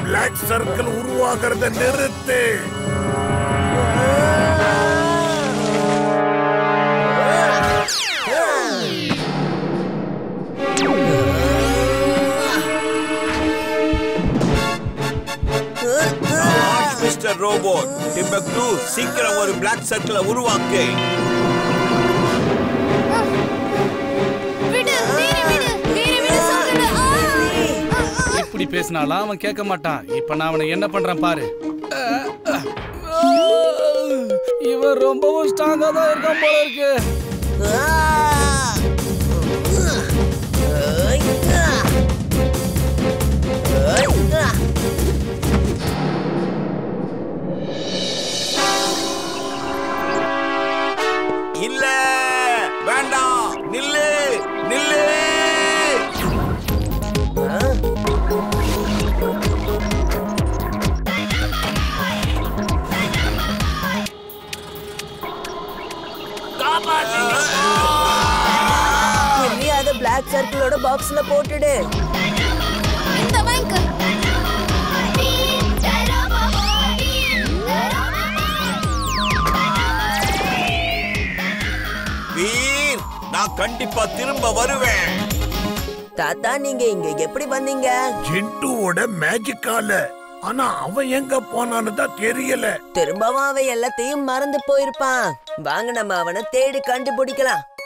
black circle உருவாகிறத நிறுத்து mister robot Timbuktu சீக்கிரம் ஒரு பிளாக் சர்க்கிளை உருவாக்கு விடு வீர விடு வீர விடு சொல்லுடு இப்படி பேசினாலாம் அவன் கேட்க மாட்டான் இப்ப நான் அவனை என்ன பண்றேன் பாரு இவன் ரொம்பவும் ஸ்ட்ராங்கா தான் இருக்கான் போல இருக்கு இல்ல வேண்டாம் நில்லு நில்லு நீ அத பிளாக் சர்க்கிளோட பாக்ஸ்ல போட்டுடு இந்த வாங்க வீர் நான் கண்டிப்பா திரும்ப வருவேன் தாத்தா நீங்க இங்க எப்படி வந்தீங்க ஜிண்டுவோட மேஜிக்கால ஆனா அவன் எங்க போனான்னு தான் தெரியல திரும்பவும் அவன் எல்லாத்தையும் மறந்து போயிருப்பான் வாங்க நம்ம அவனை தேடி கண்டுபிடிக்கலாம்